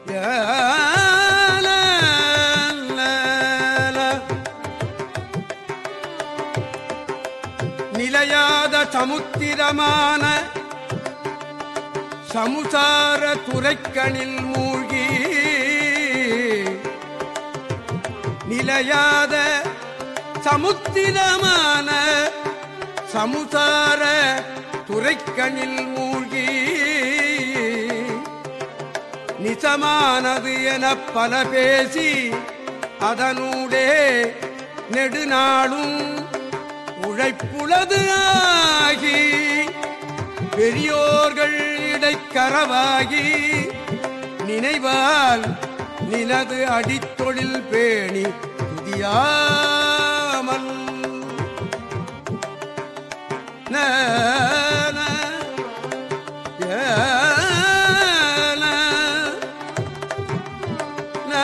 நிலையாத சமுத்திரமான சமுசார துரைக்கணில் மூழ்கி நிலையாத சமுத்திரமான சமுசார துரைக்கணில் மூழ்கி நிசமானது என பல பேசி அதனூடே நெடுநாளும் உழைப்புளது ஆகி பெரியோர்கள் இடைக்கரவாகி நினைவால் நிலது அடித்தொழில் பேணி துதியாமல் ந, ந, ஏ, ந, ந,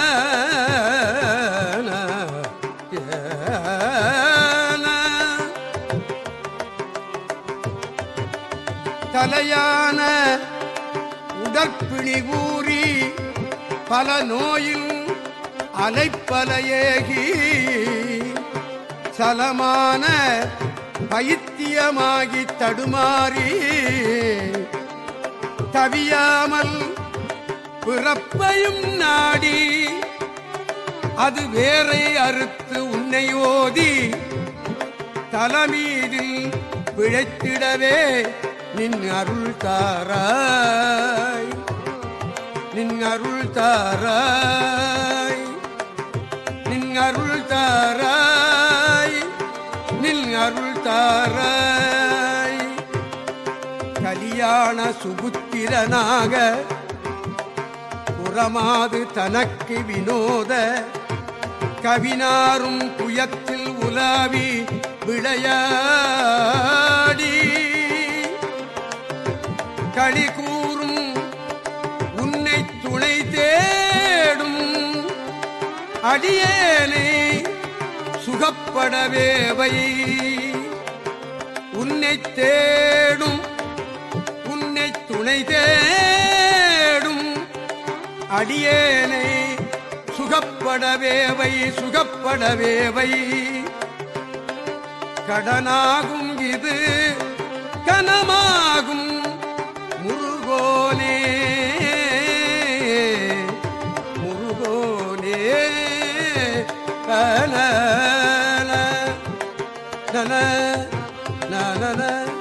ந, ஏ, ந. தலையான உடற்பிணி ஊறி பல நோயில் அலைப்பல ஏகி சலமான பைத்தியமாகி தடுமாறி தவியாமல் பிறப்பையும் நாடி அது வேரை அறுத்து உன்னை ஓதி தலமீதில் பிழைத்திடவே நின் அருள் தாராய் நின் அருள் தாராய் நின் அருள் தாராய் நின் அருள் தாராய் கலியாண சுபுத்திரனாக புறமாது தனக்கு வினோத கவினாரும் புயத்தில் உலாவி விளையாடி களி கூறும் உன்னை துணை தேடும் அடியேனை சுகப்படவேவை உன்னை தேடும் உன்னை துணை தேடும் அடியேனை சுகப்படவேவை சுகப்படவேவை கடனாகும் இது கனமாகும் முருகோனே முருகோனே நன நன நன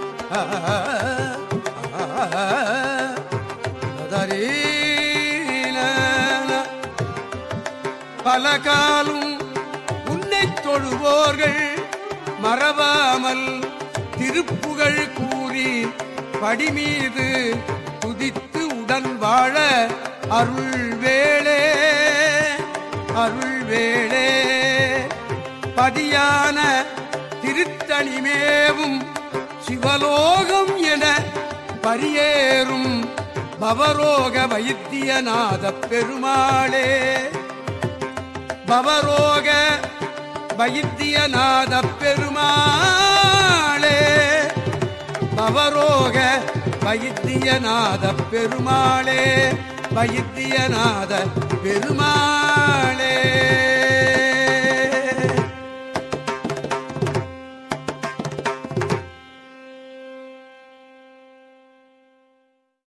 பல காலும் உன்னை தொழுவோர்கள் மறவாமல் திருப்புகழ் கூறி படிமீது துதித்து உடன் வாழ அருள் வேளே அருள் வேளே பதியான திருத்தணிமேவும் சிவலோகம் என பரியேறும் பவரோக வைத்தியநாத பெருமாளே பவரோக வைத்தியநாத பெருமாளே பவரோக வைத்தியநாத பெருமாளே வைத்தியநாத பெருமாளே